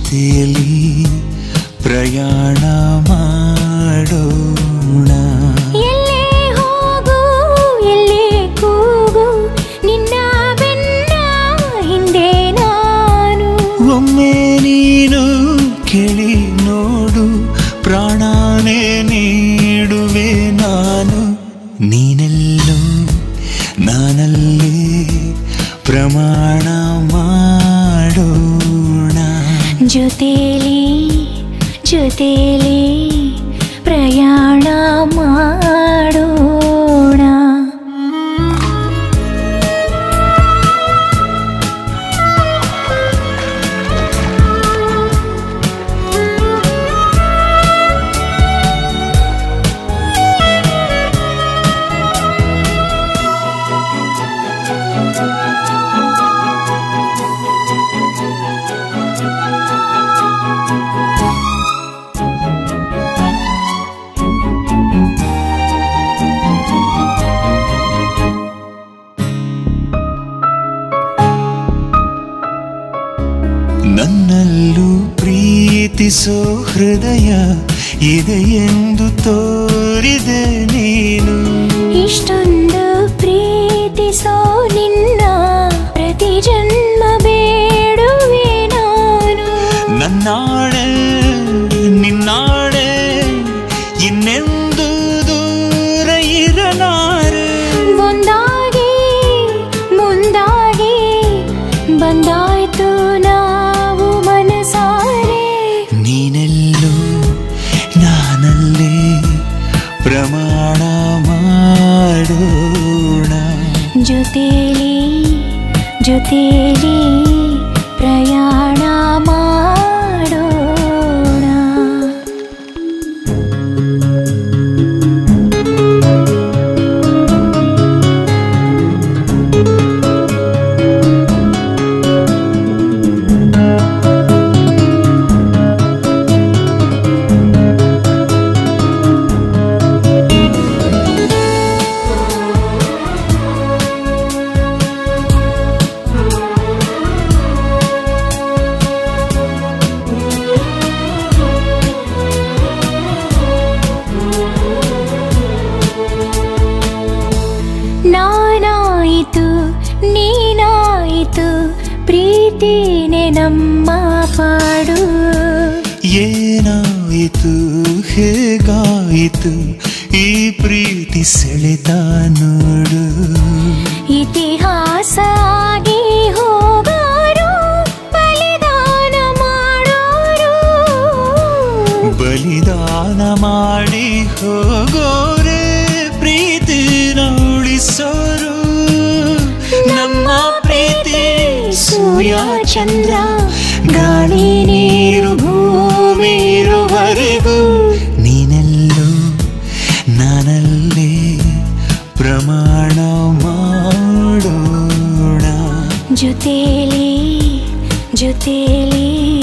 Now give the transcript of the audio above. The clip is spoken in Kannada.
ಜೊತೆಯಲ್ಲಿ ಪ್ರಯಾಣ ಮಾಡೋಣ ಎಲ್ಲೇ ಹೋಗು ಎಲ್ಲೇ ಕೂಗು ನಿನ್ನ ಬೆನ್ನ ಹಿಂದೆ ನಾನು ಒಮ್ಮೆ ನೀನು ಕೇಳಿ ನೋಡು ಪ್ರಾಣನೇ ನೀಡುವೆ ನಾನು ನೀನೆಲ್ಲೋ ನಾನಲ್ಲಿ ಪ್ರಮಾಣ ಮಾಡೋಣ ಜೊತೆಲಿ ಜೊತೆಲಿ ಪ್ರಯಾಣ ಮಾಡೋಣ ನನ್ನಲ್ಲೂ ಪ್ರೀತಿಸೋ ಹೃದಯ ಇದೆ ಎಂದು ತೋರಿದೆ ನೀನು ಇಷ್ಟೊಂದು ಪ್ರೀತಿಸೋ ನಿನ್ನ ಪ್ರತಿ ಜನ್ಮ ಬೇಡುವೆ ನಾನು ನನ್ನಾಡೆ ನಿನ್ನಾಡೆ ಇನ್ನೆಂದು ದೂರ ಇರಲಾರೆ ಒಂದಾಗಿ ಮುಂದಾಗಿ ಬಂದಾಯ್ತು ನಾವು ಮನಸಾರೆ ನೀನೆಲ್ಲೋ ನಾನಲ್ಲೇ ಪ್ರಮಾಣ ಮಾಡೋಣ ಜೊತೆಲಿ ಜೊತೆಲಿ ಪ್ರಯಾಣ ಮಾಡೋಣ ನಾನಾಯಿತು ನೀನಾಯಿತು ಪ್ರೀತಿನೇ ನಮ್ಮ ಪಾಡು ಏನಾಯಿತು ಹೇಗಾಯಿತು ಈ ಪ್ರೀತಿ ಸೆಳೆತ ನೋಡು ಇತಿಹಾಸ ಆಗಿ ಹೋಗಾರು ಬಲಿದಾನ ಮಾಡೋರು ಬಲಿದಾನ ಮಾಡಿ ಹೋಗೋರೆ ಪ್ರೀತಿ ಉಳಿಸೋರು ನಮ್ಮ ಪ್ರೀತಿ ಸೂರ್ಯ ಚಂದ್ರ ಗಾಳಿ ನೀರು ಭೂಮಿ ಇರುವರೆಗೂ ನೀನೆಲ್ಲೋ ನಾನಲ್ಲೇ ಪ್ರಮಾಣ ಮಾಡೋಣ ಜೊತೆಲಿ ಜೊತೆಲಿ